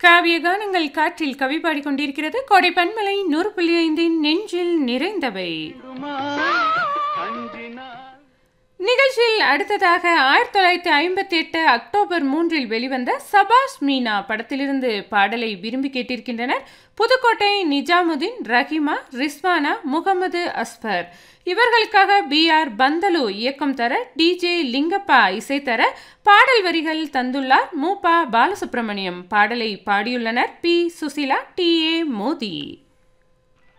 காவிய கானங்கள் காற்றில் கவி பாடிக்கொண்டிருக்கிறது கோடை பன்மலை நூறு புள்ளி ஐந்தின் நெஞ்சில் நிறைந்தவை நிகழ்ச்சியில் அடுத்ததாக ஆயிரத்தி தொள்ளாயிரத்தி ஐம்பத்தி எட்டு அக்டோபர் மூன்றில் வெளிவந்த சபாஷ் மீனா படத்திலிருந்து பாடலை விரும்பி கேட்டிருக்கின்றனர் புதுக்கோட்டை நிஜாமுதீன் ரஹிமா ரிஸ்வானா முகமது அஸ்பர் இவர்களுக்காக பி ஆர் பந்தலு இயக்கம் தர டிஜே லிங்கப்பா இசை தர பாடல் வரிகள் தந்துள்ளார் மூபா பாலசுப்ரமணியம் பாடலை பாடியுள்ளனர் P Sushila T A Modi